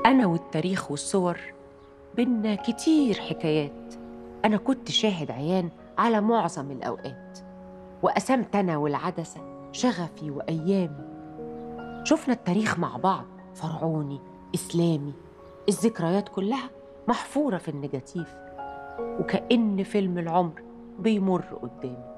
أنا والتاريخ والصور بينا كتير حكايات أنا كنت شاهد عيان على معظم الأوقات وقسمت أنا والعدسة شغفي وأيامي شفنا التاريخ مع بعض فرعوني إسلامي الذكريات كلها محفورة في النجاتيف وكأن فيلم العمر بيمر قدامي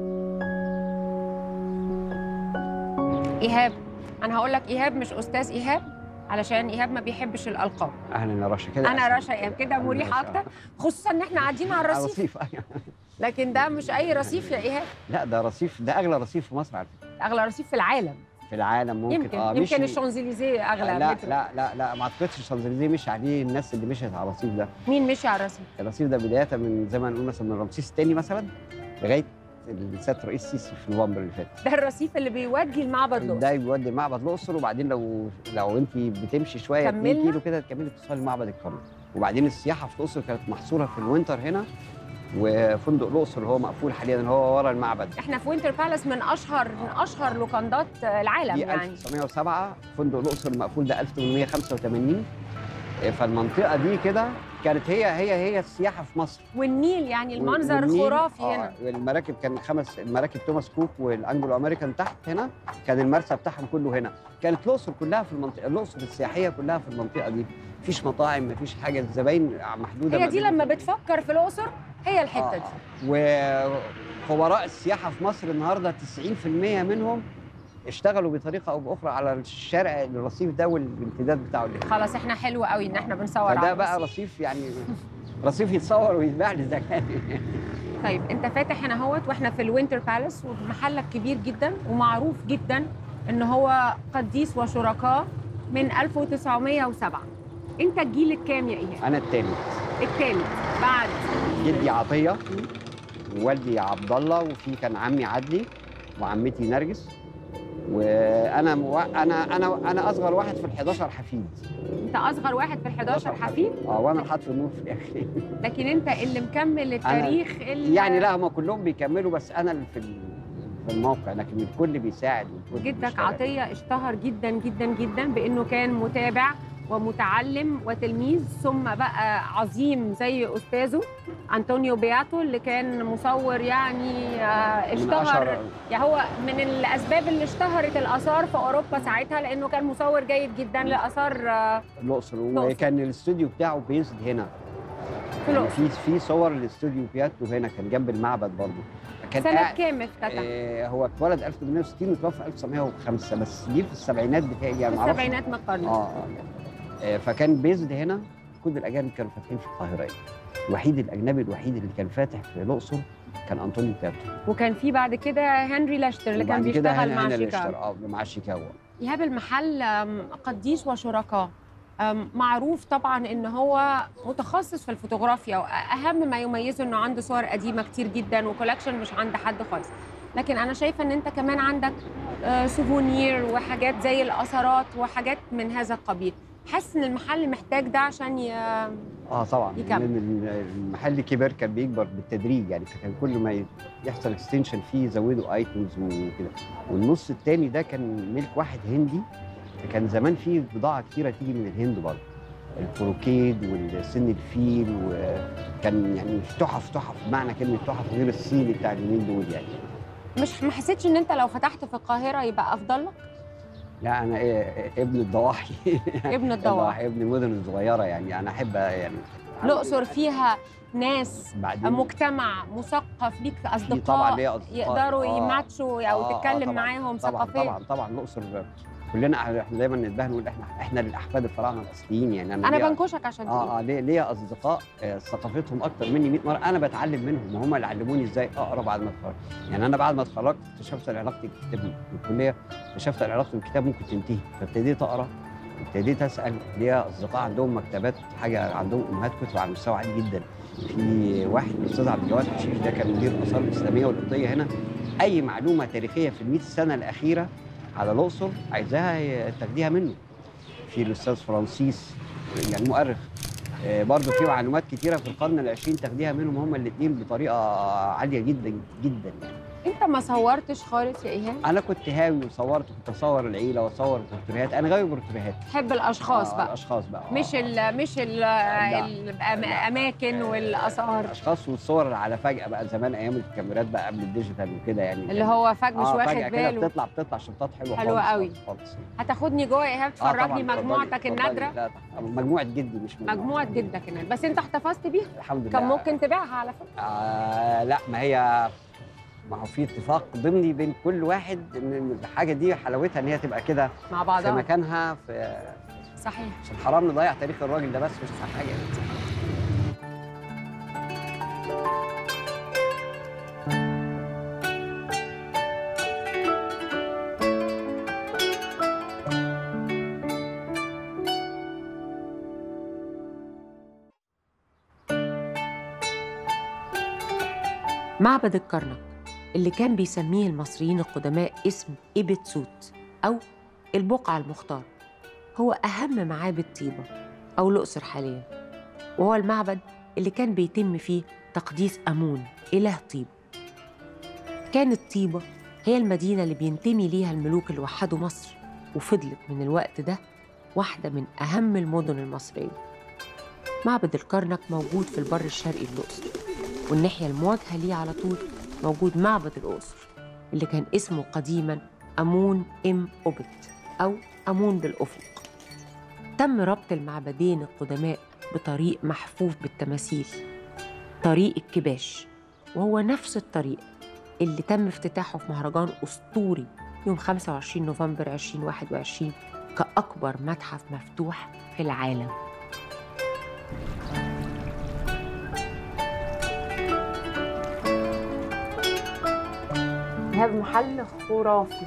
ايهاب انا هقول لك ايهاب مش استاذ ايهاب علشان ايهاب ما بيحبش الالقاب اهلا يا رشا كده انا أحسن. رشا ايهاب كده أهلاً مريحه رشا. اكتر خصوصا ان احنا قاعدين على على الرصيف رصيف أيوة. لكن ده مش اي رصيف يا ايهاب لا ده رصيف ده اغلى رصيف في مصر على فكره اغلى رصيف في العالم في العالم ممكن يمكن اه يمكن مشي- الشانزليزيه اغلى لا مترو. لا لا لا ما اعتقدش الشانزليزيه مشي عليه الناس اللي مشيت على الرصيف ده مين مشي على الرصيف الرصيف ده بدايه من زي ما نقول مثلا من رمسيس الثاني مثلا لغايه سياده الرئيس السيسي في نوفمبر اللي فات ده الرصيف اللي بيودي المعبد ده الاقصر بيودي المعبد الاقصر وبعدين لو لو انت بتمشي شويه 2 كملنا. كيلو كده تكملي توصلي لمعبد الكرنك وبعدين السياحه في الاقصر كانت محصوره في الوينتر هنا وفندق الاقصر اللي هو مقفول حاليا اللي هو ورا المعبد احنا في وينتر بالاس من اشهر من اشهر لوكاندات العالم دي يعني 1907 فندق الاقصر المقفول ده 1885 فالمنطقه دي كده كانت هي هي هي السياحه في مصر والنيل يعني المنظر والنيل- خرافي آه، هنا المراكب كان خمس المراكب توماس كوك والانجلو امريكان تحت هنا كان المرسى بتاعهم كله هنا كانت الاقصر كلها في المنطقه الاقصر السياحيه كلها في المنطقه دي مفيش مطاعم مفيش حاجه الزباين محدوده هي ما دي بين- لما بتفكر في الاقصر هي الحته آه، دي وخبراء السياحه في مصر النهارده 90% منهم اشتغلوا بطريقه او باخرى على الشارع الرصيف ده والامتداد بتاعه اللي خلاص احنا حلو قوي ان احنا بنصور على فده بقى الرصيف. رصيف يعني رصيف يتصور ويتباع للزكاه طيب انت فاتح هنا اهوت واحنا في الوينتر بالاس ومحلك كبير جدا ومعروف جدا ان هو قديس وشركاء من 1907 انت الجيل الكام يا ايهاب؟ انا التالت الثالث بعد جدي عطيه ووالدي عبد الله وفي كان عمي عدلي وعمتي نرجس وانا مو... انا انا انا اصغر واحد في ال 11 حفيد انت اصغر واحد في ال 11 حفيد اه وانا الحتف النور في الاخر لكن انت اللي مكمل التاريخ اللي يعني لا هم كلهم بيكملوا بس انا اللي في ال- في الموقع لكن الكل بيساعد والكل جدك بيشتغل. عطيه اشتهر جدا جدا جدا بانه كان متابع ومتعلم وتلميذ ثم بقى عظيم زي استاذه انطونيو بياتو اللي كان مصور يعني آه، من اشتهر أشهر- يعني هو من الاسباب اللي اشتهرت الاثار في اوروبا ساعتها لانه كان مصور جيد جدا لاثار آه، الاقصر الأقصر. وكان الاستوديو بتاعه بيزد هنا في يعني الاقصر في في صور الاستوديو بياتو هنا كان جنب المعبد برضه كان سنه قاعد- كام افتتح؟ آه، هو اتولد 1860 وتوفى 1905 بس جه في السبعينات بتاعي يعني في معرفش السبعينات من القرن اه اه آه، فكان بيزد هنا كل الاجانب كانوا فاتحين في القاهره يعني. الوحيد الاجنبي الوحيد اللي كان فاتح في الاقصر كان انطونيو بياتو وكان في بعد كده هنري لاشتر اللي كان وبعد كده بيشتغل هنا- مع هنا اللي شيكاغو اشترى- اه مع شيكاغو ايهاب المحل آم، قديس وشركاء آم، معروف طبعا ان هو متخصص في الفوتوغرافيا واهم ما يميزه انه عنده صور قديمه كتير جدا وكولكشن مش عند حد خالص لكن انا شايفه ان انت كمان عندك آه، سوفونير وحاجات زي الاثارات وحاجات من هذا القبيل حاسس ان المحل محتاج ده عشان ي... اه طبعا يكمل. لان المحل كبر كان بيكبر بالتدريج يعني فكان كل ما ي- يحصل اكستنشن فيه يزودوا ايتمز وكده والنص التاني ده كان ملك واحد هندي كان زمان فيه بضاعه كتيره تيجي من الهند برضه البروكيد والسن الفيل وكان يعني تحف تحف بمعنى كلمه تحف غير الصيني بتاع اليومين دول يعني مش ما حسيتش ان انت لو فتحت في القاهره يبقى افضل لك لا انا إيه ابن الضواحي ابن الضواحي ابن المدن الصغيره يعني انا احب يعني الاقصر فيها ناس بعدين مجتمع مثقف ليك في طبعا اصدقاء ليا اصدقاء يقدروا آه. يماتشوا او آه، آه، تتكلم طبعاً، معاهم طبعا ثقافيا طبعا طبعا الاقصر كلنا احنا دايما نتباهى نقول احنا احنا الاحفاد الفراعنه الاصليين يعني انا انا ليا- بنكشك عشان تقول اه اه ليا ليا اصدقاء آه، ثقافتهم اكتر مني 100 مره انا بتعلم منهم وهم اللي علموني ازاي اقرا بعد ما اتخرجت يعني انا بعد ما اتخرجت اكتشفت ان علاقتي بالكتاب في الكليه اكتشفت ان علاقتي بالكتاب ممكن تنتهي فابتديت اقرا ابتديت اسال ليا اصدقاء عندهم مكتبات حاجه عندهم امهات كتب على مستوى عالي جدا في واحد الاستاذ عبد الجواد حشيش ده كان مدير الاثار الاسلاميه والقبطيه هنا اي معلومه تاريخيه في ال 100 سنه الاخيره على الاقصر عايزاها تاخديها منه في الاستاذ فرانسيس يعني مؤرخ آه، برضه في معلومات كتيره في القرن العشرين تاخديها منهم هما الاثنين بطريقه عاليه جدا جدا يعني انت ما صورتش خالص يا ايهاب انا كنت هاوي وصورت كنت اصور العيله واصور البورتريهات انا غاوي بورتريهات تحب الاشخاص آه، بقى الاشخاص بقى آه. مش ال مش ال لا. الاماكن والاثار الاشخاص والصور اللي على فجاه بقى زمان ايام الكاميرات بقى قبل الديجيتال وكده يعني اللي كان- هو فجأة مش آه، واخد فجأة كده باله بتطلع بتطلع شطات حلوه حلوة خالص قوي. خالص خالص هتاخدني جوه يا ايهاب آه، طبعاً، تفرجني اتفضلي، مجموعتك اتفضلي. النادره لا طبعاً. مجموعه جدي مش مجموعه جدك النادره بس انت احتفظت بيها الحمد لله كان ممكن تبيعها على فكره آه لا ما هي ما هو في اتفاق ضمني بين كل واحد ان الحاجه دي حلاوتها ان هي تبقى كده مع في بعضها مكانها في صحيح عشان حرام نضيع تاريخ الراجل ده بس مش أحسن حاجه معبد الكرنك اللي كان بيسميه المصريين القدماء اسم إبت سوت أو البقعة المختار هو أهم معابد طيبة أو الأقصر حاليا وهو المعبد اللي كان بيتم فيه تقديس أمون إله طيبة كانت طيبة هي المدينة اللي بينتمي ليها الملوك اللي وحدوا مصر وفضلت من الوقت ده واحدة من أهم المدن المصرية معبد الكرنك موجود في البر الشرقي للأقصر والناحية المواجهة ليه على طول موجود معبد الأقصر اللي كان اسمه قديما أمون إم أوبت أو أمون بالأفق تم ربط المعبدين القدماء بطريق محفوف بالتماثيل طريق الكباش وهو نفس الطريق اللي تم افتتاحه في مهرجان أسطوري يوم 25 نوفمبر 2021 كأكبر متحف مفتوح في العالم ايهاب محل خرافي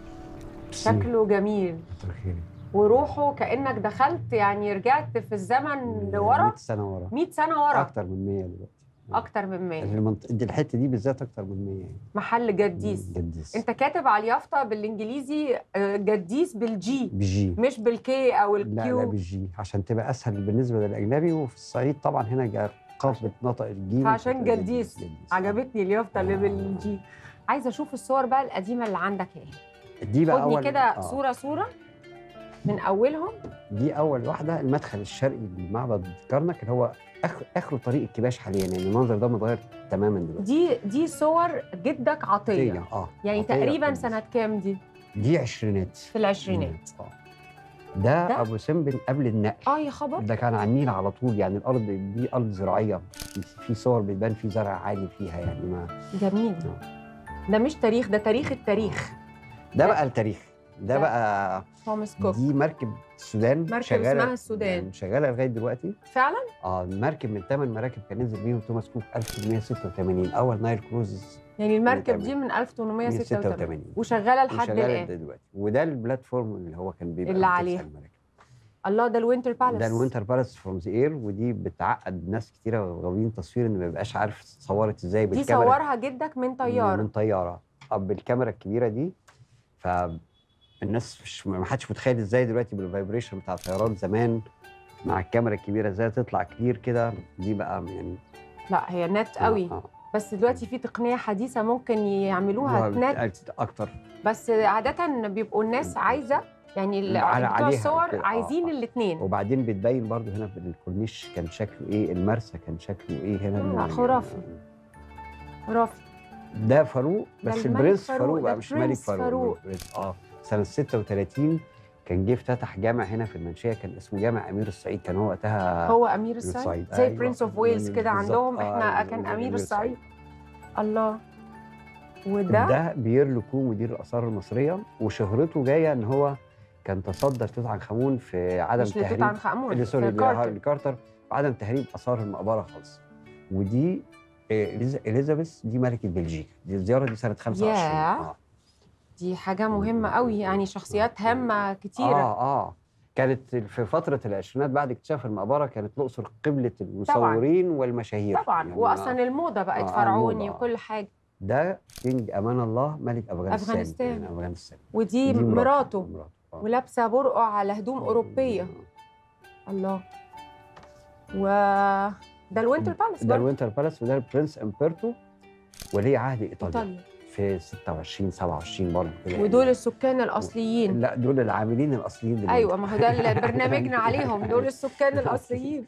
شكله جميل الخير وروحه كانك دخلت يعني رجعت في الزمن لورا 100 سنه ورا 100 سنه ورا اكتر من 100 دلوقتي اكتر من 100 المنطقه دي الحته دي بالذات اكتر من 100 يعني محل جديس جديس انت كاتب على اليافطه بالانجليزي آه، جديس بالجي بجي مش بالكي او لا لا الكيو بالجي عشان تبقى اسهل بالنسبه للاجنبي وفي الصعيد طبعا هنا جا- قاف بتنطق الجيم فعشان بتبقى جديس. جديس. عجبتني اليافطه اللي آه. بالجي عايزه اشوف الصور بقى القديمه اللي عندك ايه دي بقى خدني اول كده آه. صوره صوره من اولهم دي اول واحده المدخل الشرقي لمعبد كرنك اللي هو اخر اخر طريق الكباش حاليا يعني المنظر ده متغير تماما دلوقتي دي دي صور جدك عطيه عطية، اه يعني عطية تقريبا كويس. سنه كام دي دي عشرينات في العشرينات اه ده, ده؟ ابو سمبل قبل النقل اه يا خبر ده كان على النيل على طول يعني الارض دي ارض زراعيه في- في صور بتبان في زرع عالي فيها يعني ما جميل ده مش تاريخ ده تاريخ التاريخ ده بقى التاريخ ده ده بقى توماس كوك دي مركب السودان مركب شغاله اسمها السودان. يعني شغاله لغايه دلوقتي فعلا اه مركب من ثمان مراكب كان نزل بيهم توماس كوك 1886 اول نايل كروز يعني المركب دي بتعمل. من 1886 186 وشغاله لحد وشغاله الان دلوقتي وده البلاتفورم اللي هو كان بيبقى اللي بتسع عليها. المراكب. الله ده الوينتر بالاس ده الوينتر بالاس فروم ذا اير ودي بتعقد ناس كتيره غاويين تصوير ان ما بيبقاش عارف صورت ازاي دي بالكاميرا صورها جدك من طياره من طياره اه بالكاميرا الكبيره دي فالناس مش ما حدش متخيل ازاي دلوقتي بالفايبريشن بتاع الطيارات زمان مع الكاميرا الكبيره ازاي تطلع كلير كده دي بقى يعني لا هي نت آه، قوي آه. بس دلوقتي في تقنيه حديثه ممكن يعملوها هو نت اكتر بس عاده بيبقوا الناس عايزه يعني ال- على- بتوع عليها الصور كده، آه، عايزين آه. الاثنين وبعدين بتبين برضو هنا في الكورنيش كان شكله ايه المرسى كان شكله ايه هنا آه، خرافي. خرافي ده فاروق ده بس الملك البرنس فاروق، فاروق ده بقى مش ملك البرنس فاروق فاروق. البرنس- اه سنه 36 كان جه افتتح جامع هنا في المنشيه كان اسمه جامع امير الصعيد كان هو وقتها هو امير الصعيد الصعيد، زي أيوة. برنس اوف ويلز كده بالظبط. عندهم آه، احنا أيوة، كان أمير امير الصعيد. الصعيد الله وده ده بيير لوكو مدير الاثار المصريه وشهرته جايه ان هو كان تصدر توت عنخ امون في عدم مش لتوت تهريب عنخ امون اللي سوري في اللي كارتر. هارلي كارتر وعدم تهريب اثار المقبره خالص ودي آه، إليز- اليزابيث دي ملكه بلجيكا دي الزياره دي سنه 25 ياه. اه دي حاجه مهمه قوي يعني شخصيات هامه كتيره اه اه كانت في فترة العشرينات بعد اكتشاف المقبرة كانت الأقصر قبلة المصورين والمشاهير طبعا يعني واصلا الموضه بقت آه، فرعوني الموضة. وكل حاجه ده كينج أمان الله ملك أفغانستان أفغانستان. يعني أفغانستان ودي دي مراته مراته آه. ولابسه برقع على هدوم اوروبيه الله و ده الوينتر بالاس ده برضه الوينتر بالاس وده البرنس امبرتو ولي عهد إيطاليا ايطاليا في 26 27 برضه كده يعني. ودول السكان الاصليين لا دول العاملين الاصليين دلوقتي. ايوه ما هو ده اللي برنامجنا عليهم دول السكان الاصليين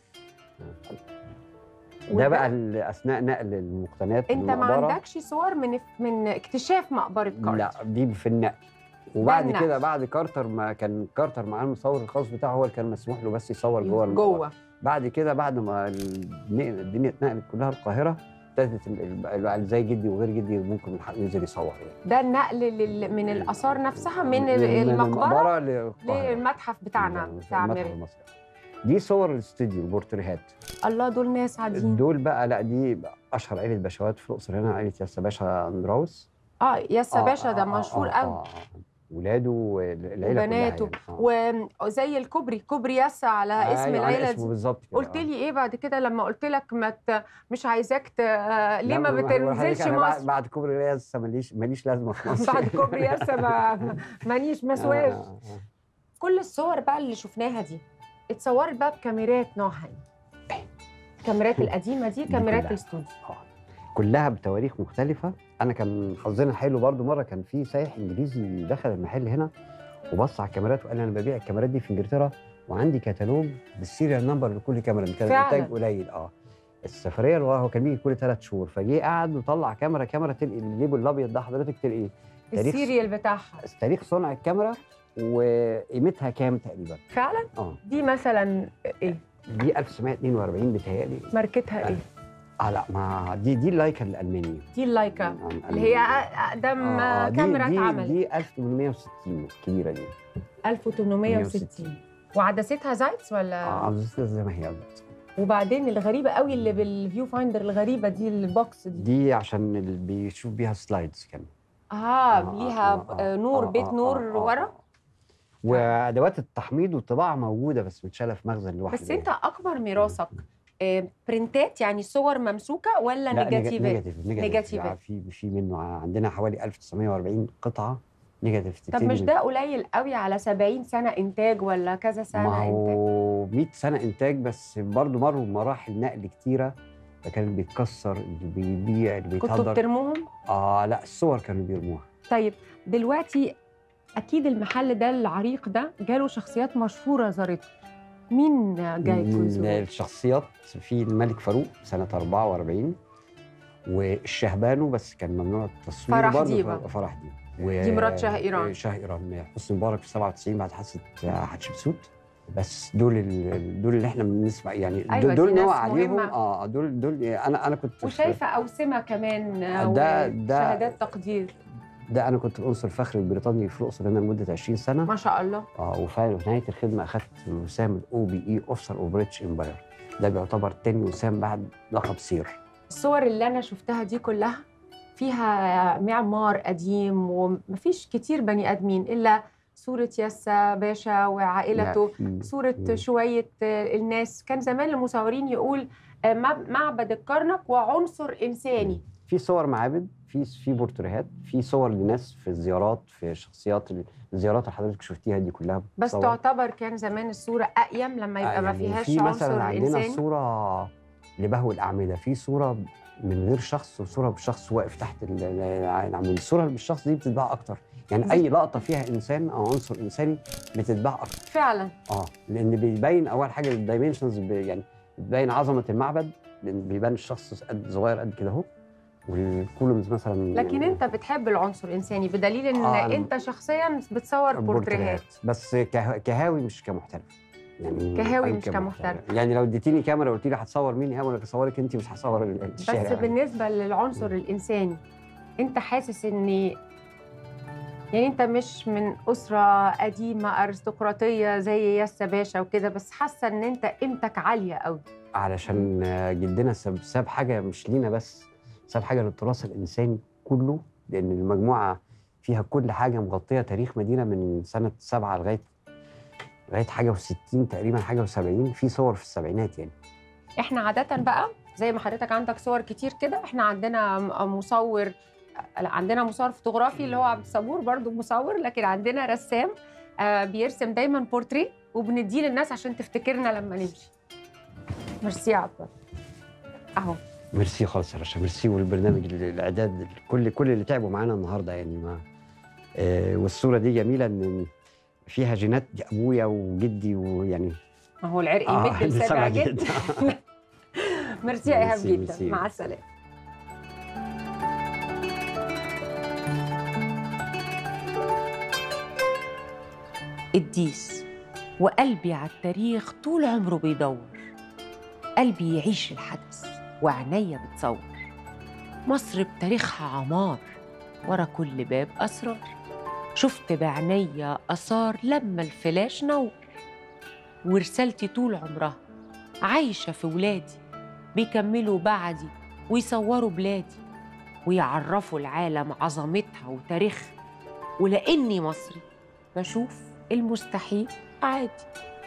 ده وده- بقى ال- اثناء نقل المقتنيات انت ما للمقبرة. عندكش صور من من اكتشاف مقبره كارتر لا دي في النقل وبعد النقل. كده بعد كارتر ما كان كارتر معاه المصور الخاص بتاعه هو اللي كان مسموح له بس يصور جوه المقبرة. جوه بعد كده بعد ما الدنيا الدنيا اتنقلت كلها القاهره ابتدت ال- ال- ال- زي جدي وغير جدي ممكن الحق ينزل يصور يعني ده النقل لل... من الاثار نفسها من المقبره للقاهرة. للمتحف بتاعنا بتاع المتحف ميري المصري دي صور الاستوديو البورتريهات الله دول ناس عاديين دول بقى لا دي اشهر عيله باشوات في الاقصر هنا عيله ياسا باشا اندراوس اه ياسا آه، باشا ده آه، آه، مشهور آه، قوي آه، آه. ولاده والعيله وبناته كلها يعني. آه. وزي الكوبري كوبري ياسا على اسم أيوة، على العيله اسمه دي بالظبط كده قلت آه. لي ايه بعد كده لما قلت لك ما ت... مش عايزاك ت... آه، ليه لا، ما بقول لحضرتك بتنزلش أنا بعد- مصر بعد كوبري ياسا ماليش ماليش لازمه في مصر بعد كوبري ياسا ما مانيش مسواش آه، آه، آه. كل الصور بقى اللي شفناها دي اتصورت بقى بكاميرات نوعها ايه الكاميرات القديمه دي دي كاميرات كلها. الاستوديو آه. كلها بتواريخ مختلفة أنا كان حظنا حلو برضو مرة كان في سايح إنجليزي دخل المحل هنا وبص على الكاميرات وقال لي أنا ببيع الكاميرات دي في إنجلترا وعندي كتالوج بالسيريال نمبر لكل كاميرا كان فعلاً. الإنتاج قليل أه السفرية اللي ورا هو كان بيجي كل ثلاث شهور فجه قعد وطلع كاميرا كاميرا تلقي الليبل الأبيض ده حضرتك تلقي تاريخ- السيريال بتاعها تاريخ صنع الكاميرا وقيمتها كام تقريبا فعلا اه دي مثلا ايه دي 1942 بتهيألي ماركتها ايه اه لا ما دي دي اللايكا الألمانية دي اللايكا آه، اللي هي الألمانية. اقدم آه، دي- كاميرا دي اتعملت دي 1860 الكبيره دي 1860 وعدستها زايتس ولا اه عاوزة زي ما هي بالظبط. وبعدين الغريبه قوي اللي بالفيو فايندر الغريبه دي البوكس دي دي عشان اللي بيشوف بيها سلايدز كمان اه ليها آه، نور بيت نور آه، آه. ورا وادوات التحميض والطباعه موجوده بس متشاله في مخزن لوحده بس انت اكبر ميراثك آه، برنتات يعني صور ممسوكه ولا لا نيجاتيفات نيجاتيف نيجاتيف نيجاتيفات. يعني في في منه عندنا حوالي 1940 قطعه نيجاتيف طب تبتدي مش من- ده قليل قوي على 70 سنه انتاج ولا كذا سنه ما انتاج هو 100 سنه انتاج بس برضه مروا بمراحل نقل كتيره فكان بيتكسر اللي بيبيع اللي كنتوا بيتهدر بترموهم اه لا الصور كانوا بيرموها طيب دلوقتي اكيد المحل ده العريق ده جاله شخصيات مشهوره زارته مين جاي من يزوره؟ الشخصيات في الملك فاروق سنة 44 والشهبانو بس كان ممنوع التصوير فرح برضه ديبة. ف- فرح ديبة و- دي مرات شاه إيران. شاه ايران حسني مبارك في 97 بعد حادثة حتشبسوت بس دول ال- دول اللي احنا بنسمع يعني أيوة، دول دي ناس نوع عليهم مهمة. اه دول دول انا انا كنت في- وشايفه اوسمه كمان آه، ده- ده- وشهادات تقدير ده انا كنت القنصل الفخري البريطاني في الاقصر هنا لمده 20 سنه ما شاء الله اه وفي نهايه الخدمه اخذت وسام الاو بي اي اوفيسر اوف بريتش امباير ده بيعتبر تاني وسام بعد لقب سير الصور اللي انا شفتها دي كلها فيها معمار قديم ومفيش كتير بني ادمين الا صوره ياسا باشا وعائلته لا، في- صورة مم. شوية آه، الناس كان زمان المصورين يقول آه، مب- معبد الكرنك وعنصر إنساني في صور معابد في في بورتريهات في صور لناس في الزيارات في شخصيات الزيارات اللي حضرتك شفتيها دي كلها بس صور. تعتبر كان زمان الصورة أقيم لما يبقى آه، ما يعني فيهاش في مثلا عنصر عندنا إنساني صوره لبهو الاعمده في صوره من غير شخص وصوره بشخص واقف تحت ال- ال- العمود الصوره اللي بالشخص دي بتتباع اكتر يعني دي- اي لقطه فيها انسان او عنصر انساني بتتباع اكتر فعلا اه لان بيبين اول حاجه الدايمنشنز يعني بتبين عظمه المعبد لان بيبان الشخص قد صغير قد كده اهو والكولومز مثلا لكن أنت بتحب العنصر الإنساني بدليل إن آه، أنا- أنت شخصيا بتصور بورتريهات بس كه- كهاوي مش كمحترف يعني كهاوي أنا مش كمحترف. يعني لو اديتيني كاميرا وقلت لي هتصور مين هاوي ولا هصورك انت مش هصور ال- بس الشارع يعني. بالنسبة للعنصر الإنساني أنت حاسس إن يعني أنت مش من أسرة قديمة أرستقراطية زي ياسا باشا وكده بس حاسة إن أنت قيمتك عالية قوي علشان جدنا ساب, ساب حاجه مش لينا بس ساب حاجه للتراث الانساني كله لان المجموعه فيها كل حاجه مغطيه تاريخ مدينه من سنه سبعه لغايه لغايه حاجه و60 تقريبا حاجه و70 في صور في السبعينات يعني احنا عادة بقى زي ما حضرتك عندك صور كتير كده احنا عندنا م- مصور لا، عندنا مصور فوتوغرافي اللي هو عبد الصبور برضو مصور لكن عندنا رسام آه، بيرسم دايما بورتري وبنديه للناس عشان تفتكرنا لما نمشي ميرسي يا عبد الله. اهو ميرسي خالص يا رشا ميرسي والبرنامج ال- الاعداد كل كل اللي تعبوا معانا النهارده يعني ما آه والصوره دي جميله ان فيها جينات ابويا وجدي ويعني ما هو العرق آه، يمد لسابع لسابع جد جد. ميرسي يا ايهاب ميرسي، جدا ميرسي. مع السلامه قديس وقلبي على التاريخ طول عمره بيدور قلبي يعيش الحدث وعينيا بتصور مصر بتاريخها عمار ورا كل باب أسرار شفت بعينيا آثار لما الفلاش نور ورسالتي طول عمرها عايشة في ولادي بيكملوا بعدي ويصوروا بلادي ويعرفوا العالم عظمتها وتاريخها ولأني مصري بشوف المستحيل عادي